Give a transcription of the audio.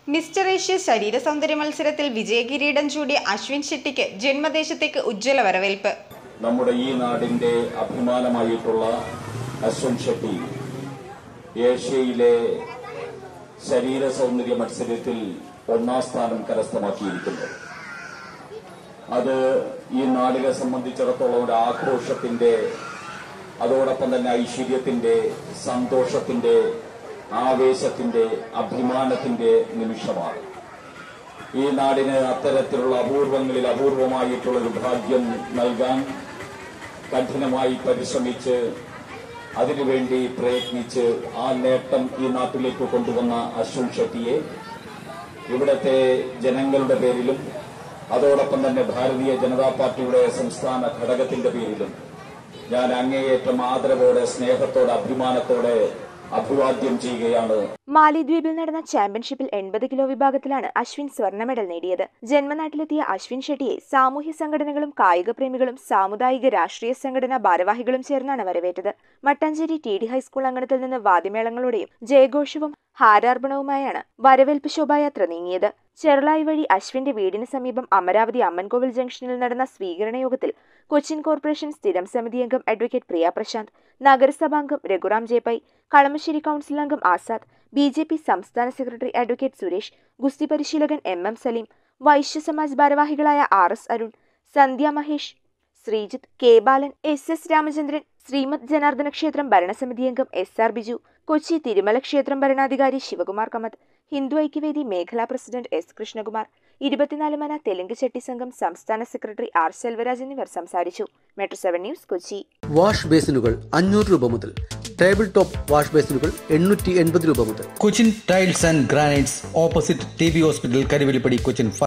mister Asia ശരീര സൗന്ദര്യ മത്സരത്തിൽ വിജയകിരീടം ചൂടിയ അശ്വിൻ ഷെട്ടിക്ക് ജന്മദേശത്തേക്ക് ഉജ്ജ്വല വരവേൽപ്പ് നമ്മുടെ ഈ നാടിന്റെ അഭിമാനമായിട്ടുള്ള അശ്വൻ ഷെട്ടി ഏഷ്യയിലെ ശരീര സൗന്ദര്യ മത്സരത്തിൽ ഒന്നാം സ്ഥാനം കരസ്ഥമാക്കിയിരിക്കുന്നു അത് ഈ നാടിനെ സംബന്ധിച്ചിടത്തോളം ഒരു ആഘോഷത്തിന്റെ അതോടൊപ്പം തന്നെ ഐശ്വര്യത്തിന്റെ സന്തോഷത്തിന്റെ ആവേശത്തിന്റെ അഭിമാനത്തിന്റെ നിമിഷമാണ് ഈ നാടിന് അത്തരത്തിലുള്ള അപൂർവങ്ങളിൽ അപൂർവമായിട്ടുള്ള ഒരു ഭാഗ്യം നൽകാൻ കഠിനമായി പരിശ്രമിച്ച് അതിനുവേണ്ടി പ്രയത്നിച്ച് ആ നേട്ടം ഈ നാട്ടിലേക്ക് കൊണ്ടുവന്ന അശ്വിൻ ഷെട്ടിയെ ഇവിടത്തെ ജനങ്ങളുടെ പേരിലും അതോടൊപ്പം തന്നെ ഭാരതീയ ജനതാ പാർട്ടിയുടെ സംസ്ഥാന ഘടകത്തിന്റെ പേരിലും ഞാൻ അങ്ങേയറ്റം ആദരവോടെ സ്നേഹത്തോടെ അഭിമാനത്തോടെ അഭിവാദ്യം ചെയ്യുകയാണ് മാലിദ്വീപിൽ നടന്ന ചാമ്പ്യൻഷിപ്പിൽ എൺപത് കിലോ വിഭാഗത്തിലാണ് അശ്വിൻ സ്വർണ്ണ മെഡൽ നേടിയത് ജന്മനാട്ടിലെത്തിയ അശ്വിൻ ഷെട്ടിയെ സാമൂഹ്യ സംഘടനകളും കായിക പ്രേമികളും സാമുദായിക രാഷ്ട്രീയ സംഘടനാ ഭാരവാഹികളും ചേർന്നാണ് വരവേറ്റത് മട്ടാഞ്ചേരി ടി ഡി ഹൈസ്കൂൾ അങ്കണത്തിൽ നിന്ന് വാദ്യമേളങ്ങളുടെയും ജയഘോഷവും ഹാരാർപ്പണവുമായാണ് വരവേൽപ്പ് ശോഭായാത്ര നീങ്ങിയത് ചെറുളായി വഴി അശ്വിന്റെ വീടിന് സമീപം അമരാവതി അമ്മൻകോവിൽ ജംഗ്ഷനിൽ നടന്ന സ്വീകരണ യോഗത്തിൽ കൊച്ചിൻ കോർപ്പറേഷൻ സ്ഥിരം സമിതി അംഗം അഡ്വക്കേറ്റ് പ്രിയ പ്രശാന്ത് നഗരസഭാംഗം രഘുറാം ജേപ്പൈ കളമശ്ശേരി കൌൺസിൽ അംഗം ആസാദ് ബി ജെ പി സംസ്ഥാന സെക്രട്ടറി അഡ്വക്കേറ്റ് സുരേഷ് ഗുസ്തി പരിശീലകൻ എം എം സലീം വൈശ്യ സമാജ് ഭാരവാഹികളായ R S Arun Sandhya Mahesh Sreejith K Balan S S Ramachandran Srimad Janardhana ക്ഷേത്രം ഭരണസമിതി അംഗം എസ് ആർ ബിജു കൊച്ചി തിരുമല ക്ഷേത്രം ഭരണാധികാരി ശിവകുമാർ കമത്ത് ഹിന്ദു ഐക്യവേദി മേഖലാ പ്രസിഡന്റ് എസ് കൃഷ്ണകുമാർ ഇരുപത്തിനാല് മന തെലുങ്ക് ചെട്ടി സംഘം സംസ്ഥാന സെക്രട്ടറി ആർ സെൽവരാജ് എന്നിവർ സംസാരിച്ചു metro seven news Kochi wash ബേസിനുകൾ അഞ്ഞൂറ് രൂപ മുതൽ ടേബിൾ ടോപ്പ് വാഷ് ബേസിനുകൾ എണ്ണൂറ്റി എൺപത് രൂപ മുതൽ Cochin tiles and granites opposite T B hospital Karuvelippady Cochin